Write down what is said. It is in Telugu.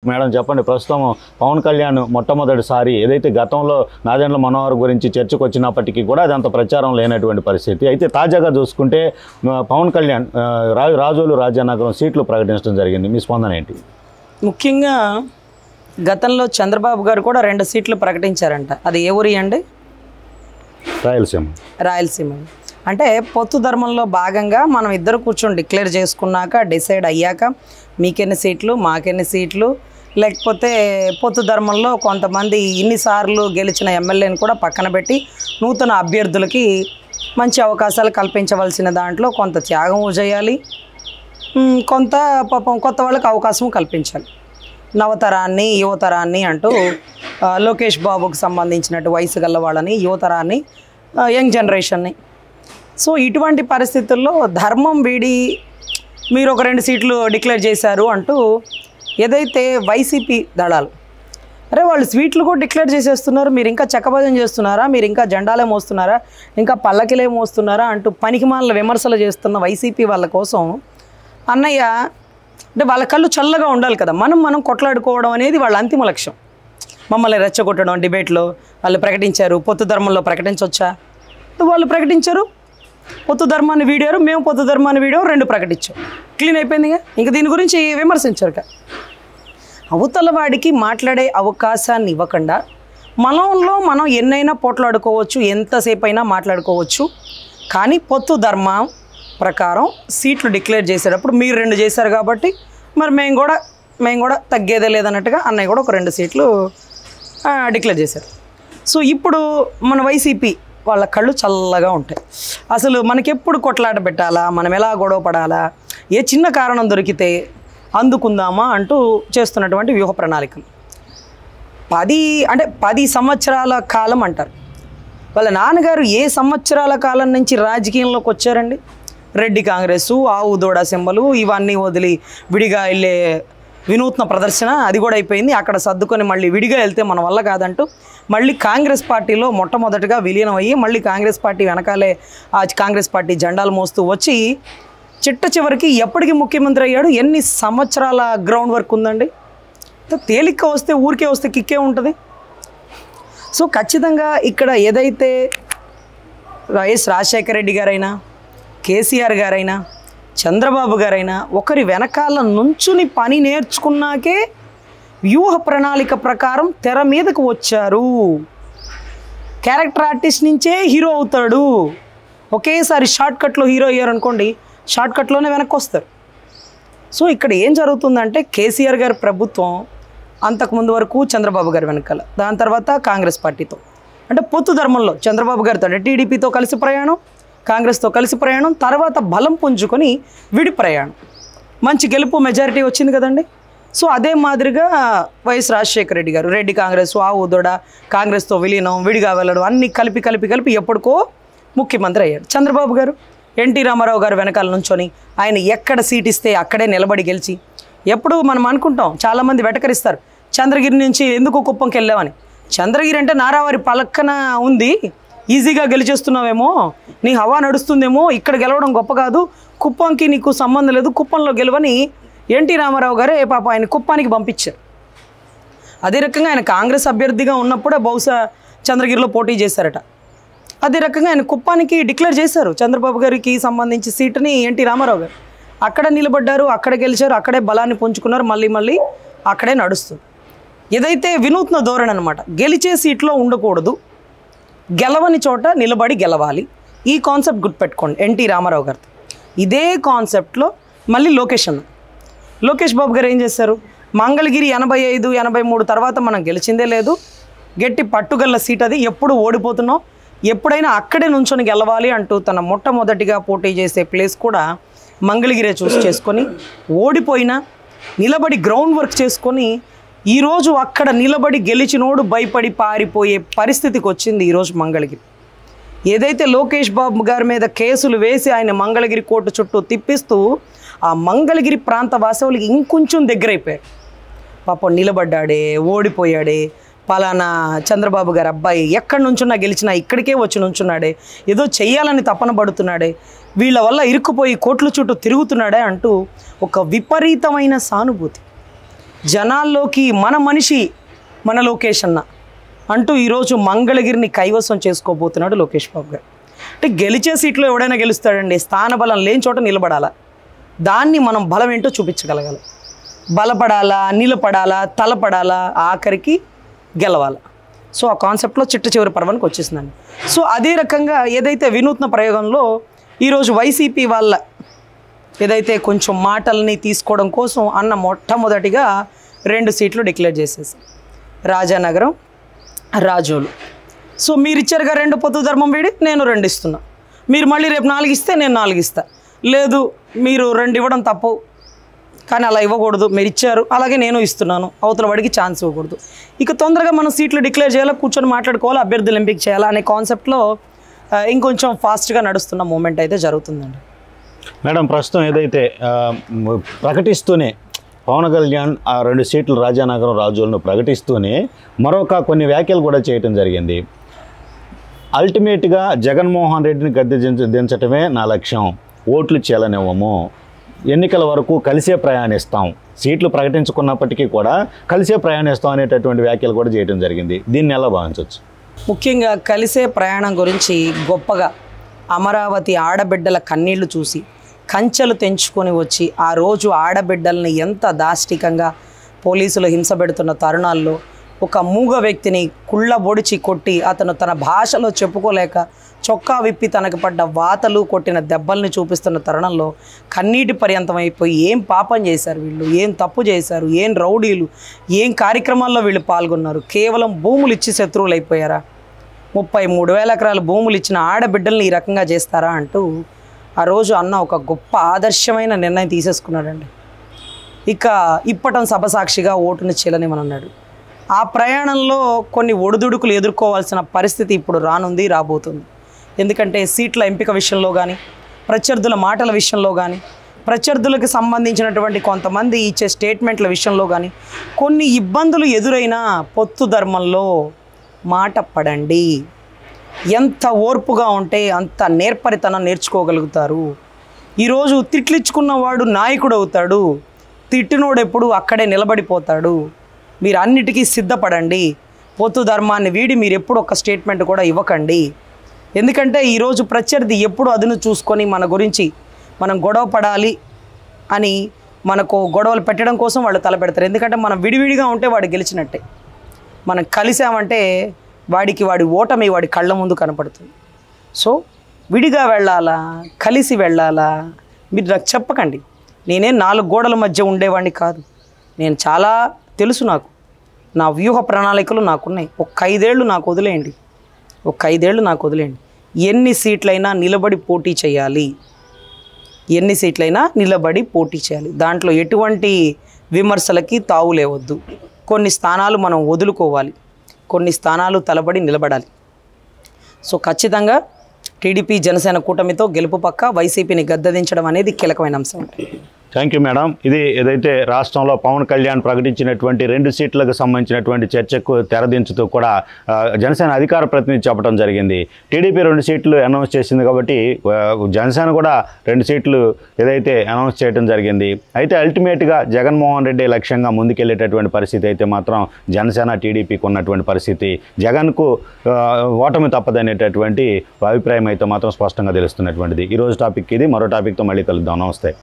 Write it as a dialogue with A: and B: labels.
A: మేడం చెప్పండి ప్రస్తుతం పవన్ కళ్యాణ్ మొట్టమొదటిసారి ఏదైతే గతంలో నాదెండ్ల మనోహర్ గురించి చర్చకు వచ్చినప్పటికీ కూడా అది అంత ప్రచారం లేనటువంటి పరిస్థితి అయితే తాజాగా చూసుకుంటే ఆ, పవన్ కళ్యాణ్ ఆ, రా రాజోలు రాజానగరం సీట్లు ప్రకటించడం జరిగింది మీ స్పందన ఏంటి
B: ముఖ్యంగా గతంలో చంద్రబాబు గారు కూడా రెండు సీట్లు ప్రకటించారంట అది ఏ ఊరి అండి
A: రాయలసీమ
B: రాయలసీమ అంటే పొత్తు ధర్మంలో భాగంగా మనం ఇద్దరు కూర్చొని డిక్లేర్ చేసుకున్నాక డిసైడ్ అయ్యాక మీకెన్ని సీట్లు మాకెన్ని సీట్లు లేకపోతే పొత్తు ధర్మంలో కొంతమంది ఇన్నిసార్లు గెలిచిన ఎమ్మెల్యేని కూడా పక్కన పెట్టి నూతన అభ్యర్థులకి మంచి అవకాశాలు కల్పించవలసిన దాంట్లో కొంత త్యాగం చేయాలి ఉమ్, కొంత పాపం కొత్త వాళ్ళకి అవకాశం కల్పించాలి నవతరాన్ని యువతరాన్ని అంటూ ఆ, లోకేష్ బాబుకు సంబంధించినట్టు వయసు గల వాళ్ళని యువతరాన్ని ఆ, యంగ్ జనరేషన్ని సో ఇటువంటి పరిస్థితుల్లో ధర్మం వీడి మీరు ఒక రెండు సీట్లు డిక్లేర్ చేశారు అంటూ ఏదైతే వైసీపీ దళాలు అరే వాళ్ళు స్వీట్లు కూడా డిక్లేర్ చేసేస్తున్నారు మీరు ఇంకా చెక్కభజన చేస్తున్నారా మీరు ఇంకా జెండాలే మోస్తున్నారా ఇంకా పల్లకిలే మోస్తున్నారా అంటూ పనికిమాల విమర్శలు చేస్తున్న వైసీపీ వాళ్ళ కోసం అన్నయ్య అంటే వాళ్ళ కళ్ళు చల్లగా ఉండాలి కదా మనం మనం కొట్లాడుకోవడం అనేది వాళ్ళ అంతిమ లక్ష్యం మమ్మల్ని రెచ్చగొట్టడం డిబేట్లో వాళ్ళు ప్రకటించారు పొత్తు ధర్మంలో ప్రకటించవచ్చా వాళ్ళు ప్రకటించారు పొత్తు ధర్మాన్ని వీడారు మేము పొత్తు ధర్మాన్ని వీడాం రెండు ప్రకటించాం క్లీన్ అయిపోయిందిగా ఇంకా దీని గురించి విమర్శించారు కదా అవతల వాడికి మాట్లాడే అవకాశాన్ని ఇవ్వకుండా మనంలో మనం ఎన్నైనా పోట్లాడుకోవచ్చు ఎంతసేపు అయినా మాట్లాడుకోవచ్చు కానీ పొత్తు ధర్మం ప్రకారం సీట్లు డిక్లేర్ చేసేటప్పుడు మీరు రెండు చేశారు కాబట్టి మరి మేము కూడా మేము కూడా తగ్గేదే లేదన్నట్టుగా అన్నయ్య కూడా ఒక రెండు సీట్లు ఆ, డిక్లేర్ చేశారు సో ఇప్పుడు మన వైసీపీ వాళ్ళ కళ్ళు చల్లగా ఉంటాయి అసలు మనకెప్పుడు కొట్లాట పెట్టాలా మనం ఎలా గొడవ పడాలా ఏ చిన్న కారణం దొరికితే అందుకుందామా అంటూ చేస్తున్నటువంటి వ్యూహ ప్రణాళికలు పది అంటే పది సంవత్సరాల కాలం అంటారు వాళ్ళ నాన్నగారు ఏ సంవత్సరాల కాలం నుంచి రాజకీయంలోకి వచ్చారండి రెడ్డి కాంగ్రెస్ ఆవు దూడ సింబలు ఇవన్నీ వదిలి విడిగా వెళ్ళే వినూత్న ప్రదర్శన అది కూడా అయిపోయింది అక్కడ సర్దుకొని మళ్ళీ విడిగా వెళ్తే మన వల్ల కాదంటూ మళ్ళీ కాంగ్రెస్ పార్టీలో మొట్టమొదటిగా విలీనం అయ్యి మళ్ళీ కాంగ్రెస్ పార్టీ వెనకాలే ఆ కాంగ్రెస్ పార్టీ జెండాలు మోస్తూ వచ్చి చిట్ట చివరికి ఎప్పటికి ముఖ్యమంత్రి అయ్యాడు ఎన్ని సంవత్సరాల గ్రౌండ్ వర్క్ ఉందండి ఇంత తేలిక వస్తే ఊరికే వస్తే కిక్కే ఉంటుంది సో ఖచ్చితంగా ఇక్కడ ఏదైతే వైఎస్ రాజశేఖర రెడ్డి గారైనా కేసీఆర్ గారైనా చంద్రబాబు గారైనా ఒకరి వెనకాల నుంచుని పని నేర్చుకున్నాకే వ్యూహ ప్రణాళిక ప్రకారం తెర మీదకు వచ్చారు క్యారెక్టర్ ఆర్టిస్ట్ నుంచే హీరో అవుతాడు ఒకేసారి షార్ట్ కట్లో హీరో అయ్యారు అనుకోండి షార్ట్ కట్లోనే వెనక్కి వస్తారు సో ఇక్కడ ఏం జరుగుతుందంటే కేసీఆర్ గారి ప్రభుత్వం అంతకుముందు వరకు చంద్రబాబు గారి వెనకాల దాని తర్వాత కాంగ్రెస్ పార్టీతో అంటే పొత్తు ధర్మంలో చంద్రబాబు గారితో అంటే టీడీపీతో కలిసి ప్రయాణం కాంగ్రెస్తో కలిసి ప్రయాణం తర్వాత బలం పుంజుకొని విడి ప్రయాణం మంచి గెలుపు మెజారిటీ వచ్చింది కదండి సో అదే మాదిరిగా వైఎస్ రాజశేఖర రెడ్డి గారు రెడ్డి కాంగ్రెస్ ఆ ఉదోడ కాంగ్రెస్తో విలీనం విడిగా వెళ్ళడం అన్నీ కలిపి కలిపి కలిపి ఎప్పటికో ముఖ్యమంత్రి అయ్యాడు చంద్రబాబు గారు ఎన్టీ రామారావు గారు వెనకాల నుంచొని ఆయన ఎక్కడ సీట్ ఇస్తే అక్కడే నిలబడి గెలిచి ఎప్పుడు మనం అనుకుంటాం చాలామంది వెటకరిస్తారు చంద్రగిరి నుంచి ఎందుకు కుప్పంకి వెళ్ళామని చంద్రగిరి అంటే నారావారి పలక్కన ఉంది ఈజీగా గెలిచేస్తున్నావేమో నీ హవా నడుస్తుందేమో ఇక్కడ గెలవడం గొప్ప కాదు కుప్పంకి నీకు సంబంధం లేదు కుప్పంలో గెలవని ఎన్టీ రామారావు గారే పాప ఆయన కుప్పానికి పంపించారు అదే రకంగా ఆయన కాంగ్రెస్ అభ్యర్థిగా ఉన్నప్పుడే బహుశా చంద్రగిరిలో పోటీ చేశారట అదే రకంగా ఆయన కుప్పానికి డిక్లేర్ చేశారు చంద్రబాబు గారికి సంబంధించి సీటుని ఎన్టీ రామారావు గారు అక్కడ నిలబడ్డారు అక్కడ గెలిచారు అక్కడే బలాన్ని పుంజుకున్నారు మళ్ళీ మళ్ళీ అక్కడే నడుస్తుంది ఏదైతే వినూత్న ధోరణి అనమాట గెలిచే సీట్లో ఉండకూడదు గెలవని చోట నిలబడి గెలవాలి ఈ కాన్సెప్ట్ గుర్తుపెట్టుకోండి ఎన్టీ రామారావు గారితో ఇదే కాన్సెప్ట్లో మళ్ళీ లోకేష్ అన్న లోకేష్ బాబు గారు ఏం చేశారు మంగళగిరి ఎనభై ఐదు ఎనభై మూడు తర్వాత మనం గెలిచిందే లేదు గట్టి పట్టుగల్ల సీట్ అది ఎప్పుడు ఓడిపోతున్నాం ఎప్పుడైనా అక్కడే నుంచొని గెలవాలి అంటూ తన మొట్టమొదటిగా పోటీ చేసే ప్లేస్ కూడా మంగళగిరే చూస్ చేసుకొని ఓడిపోయినా నిలబడి గ్రౌండ్ వర్క్ చేసుకొని ఈరోజు అక్కడ నిలబడి గెలిచినోడు భయపడి పారిపోయే పరిస్థితికి వచ్చింది ఈరోజు మంగళగిరి ఏదైతే లోకేష్ బాబు గారి మీద కేసులు వేసి ఆయన మంగళగిరి కోర్టు చుట్టూ తిప్పిస్తూ ఆ మంగళగిరి ప్రాంత వాసవులకి ఇంకొంచెం దగ్గరైపోయారు పాపం నిలబడ్డాడే ఓడిపోయాడే పలానా చంద్రబాబు గారి అబ్బాయి ఎక్కడి నుంచున్నా గెలిచినా ఇక్కడికే వచ్చి నుంచున్నాడే ఏదో చెయ్యాలని తపన పడుతున్నాడే వీళ్ళ వల్ల ఇరుక్కుపోయి కోట్ల చుట్టూ తిరుగుతున్నాడే అంటూ ఒక విపరీతమైన సానుభూతి జనాల్లోకి మన మనిషి మన లోకేష్ అన్న అంటూ ఈరోజు మంగళగిరిని కైవసం చేసుకోబోతున్నాడు లోకేష్ బాబు గారు అంటే గెలిచే సీట్లో ఎవడైనా గెలుస్తాడండి స్థానబలం లేని చోట నిలబడాలా దాన్ని మనం బలం ఏంటో చూపించగలగాలి బలపడాలా నిలబడాలా తలపడాలా ఆఖరికి గెలవాలా సో ఆ కాన్సెప్ట్లో చిట్ట చివరి పర్వానికి వచ్చేసిందండి సో అదే రకంగా ఏదైతే వినూత్న ప్రయోగంలో ఈరోజు వైసీపీ వాళ్ళ ఏదైతే కొంచెం మాటల్ని తీసుకోవడం కోసం అన్న మొట్టమొదటిగా రెండు సీట్లు డిక్లేర్ చేసేసాం రాజానగరం రాజోలు సో మీరు ఇచ్చారుగా రెండు పొత్తు ధర్మం వీడి నేను రెండు ఇస్తున్నా మీరు మళ్ళీ రేపు నాలుగు ఇస్తే నేను నాలుగు ఇస్తా లేదు మీరు రెండు ఇవ్వడం తప్పు కానీ అలా ఇవ్వకూడదు మీరు ఇచ్చారు అలాగే నేను ఇస్తున్నాను అవతల వాడికి ఛాన్స్ ఇవ్వకూడదు ఇక తొందరగా మనం సీట్లు డిక్లేర్ చేయాలా కూర్చొని మాట్లాడుకోవాలి అభ్యర్థులు ఎంపిక చేయాలా అనే కాన్సెప్ట్లో ఆ, ఇంకొంచెం ఫాస్ట్గా నడుస్తున్న మూమెంట్ అయితే జరుగుతుందండి
A: మేడం ప్రస్తుతం ఏదైతే ఆ, మ్, ప్రకటిస్తూనే పవన్ కళ్యాణ్ ఆ రెండు సీట్లు రాజానగరం రాజులను ప్రకటిస్తూనే మరొక కొన్ని వ్యాఖ్యలు కూడా చేయటం జరిగింది అల్టిమేట్గా జగన్మోహన్ రెడ్డిని గద్దె దించ- దించటమే నా లక్ష్యం ఓట్లు చేలనివ్వము ఎన్నికల వరకు కలిసే ప్రయాణిస్తాం సీట్లు ప్రకటించుకున్నప్పటికీ కూడా కలిసే ప్రయాణిస్తాం అనేటటువంటి వ్యాఖ్యలు కూడా చేయడం జరిగింది దీన్ని ఎలా భావించవచ్చు
B: ముఖ్యంగా కలిసే ప్రయాణం గురించి గొప్పగా అమరావతి ఆడబిడ్డల కన్నీళ్లు చూసి కంచెలు తెంచుకొని వచ్చి ఆ రోజు ఆడబిడ్డల్ని ఎంత దాష్టికంగా పోలీసులు హింస పెడుతున్న తరుణాల్లో ఒక మూగ వ్యక్తిని కుళ్ళ బొడిచి కొట్టి అతను తన భాషలో చెప్పుకోలేక చొక్కా విప్పి తనకు పడ్డ వాతలు కొట్టిన దెబ్బల్ని చూపిస్తున్న తరుణంలో కన్నీటి పర్యంతమైపోయి ఏం పాపం చేశారు వీళ్ళు ఏం తప్పు చేశారు ఏం రౌడీలు ఏం కార్యక్రమాల్లో వీళ్ళు పాల్గొన్నారు కేవలం భూములు ఇచ్చి శత్రువులు అయిపోయారా ముప్పై మూడు వేల ఎకరాల భూములు ఇచ్చిన ఆడబిడ్డల్ని ఈ రకంగా చేస్తారా అంటూ ఆ రోజు అన్న ఒక గొప్ప ఆదర్శమైన నిర్ణయం తీసేసుకున్నాడండి ఇక ఇప్పటం సభ సాక్షిగా ఓటుని చెల్లనిమనన్నాడు ఆ ప్రయాణంలో కొన్ని ఒడిదుడుకులు ఎదుర్కోవాల్సిన పరిస్థితి ఇప్పుడు రానుంది రాబోతుంది ఎందుకంటే సీట్ల ఎంపిక విషయంలో కానీ ప్రత్యర్థుల మాటల విషయంలో కానీ ప్రత్యర్థులకు సంబంధించినటువంటి కొంతమంది ఇచ్చే స్టేట్మెంట్ల విషయంలో కానీ కొన్ని ఇబ్బందులు ఎదురైనా పొత్తు ధర్మంలో మాట పడండి ఎంత ఓర్పుగా ఉంటే అంత నేర్పరితనం నేర్చుకోగలుగుతారు ఈరోజు తిట్లిచ్చుకున్న వాడు నాయకుడు అవుతాడు తిట్టినోడు ఎప్పుడు అక్కడే నిలబడిపోతాడు మీరు అన్నిటికీ సిద్ధపడండి పొత్తు ధర్మాన్ని వీడి మీరు ఎప్పుడు ఒక స్టేట్మెంట్ కూడా ఇవ్వకండి ఎందుకంటే ఈరోజు ప్రత్యర్థి ఎప్పుడు అదును చూసుకొని మన గురించి మనం గొడవ పడాలి అని మనకు గొడవలు పెట్టడం కోసం వాళ్ళు తలపెడతారు ఎందుకంటే మనం విడివిడిగా ఉంటే వాడు గెలిచినట్టే మనం కలిసామంటే వాడికి వాడి ఓటమి వాడి కళ్ళ ముందు కనపడుతుంది సో విడిగా వెళ్ళాలా కలిసి వెళ్ళాలా మీరు నాకు చెప్పకండి నేనే నాలుగు గోడల మధ్య ఉండేవాడిని కాదు నేను చాలా తెలుసు నాకు నా వ్యూహ ప్రణాళికలు నాకున్నాయి ఒక ఐదేళ్ళు నాకు వదిలేయండి ఒక ఐదేళ్ళు నాకు వదిలేయండి ఎన్ని సీట్లైనా నిలబడి పోటీ చేయాలి ఎన్ని సీట్లైనా నిలబడి పోటీ చేయాలి దాంట్లో ఎటువంటి విమర్శలకి తావు లేవద్దు కొన్ని స్థానాలు మనం వదులుకోవాలి కొన్ని స్థానాలు తలబడి నిలబడాలి సో ఖచ్చితంగా టీడీపీ జనసేన కూటమితో గెలుపు పక్క వైసీపీని గద్దదించడం అనేది కీలకమైన అంశం
A: థ్యాంక్ యూ మేడం ఇది ఏదైతే రాష్ట్రంలో పవన్ కళ్యాణ్ ప్రకటించినటువంటి రెండు సీట్లకు సంబంధించినటువంటి చర్చకు తెరదించుతూ కూడా ఆ, జనసేన అధికార ప్రతినిధి చెప్పడం జరిగింది టీడీపీ రెండు సీట్లు అనౌన్స్ చేసింది కాబట్టి ఆ, జనసేన కూడా రెండు సీట్లు ఏదైతే అనౌన్స్ చేయడం జరిగింది అయితే అల్టిమేట్గా జగన్మోహన్ రెడ్డి లక్ష్యంగా ముందుకెళ్ళేటటువంటి పరిస్థితి అయితే మాత్రం జనసేన టీడీపీకి ఉన్నటువంటి పరిస్థితి జగన్కు ఆ, ఓటమి తప్పదనేటటువంటి అభిప్రాయం అయితే మాత్రం స్పష్టంగా తెలుస్తున్నటువంటిది ఈరోజు టాపిక్ ఇది మరో టాపిక్తో మళ్ళీ కలుద్దాం నమస్తే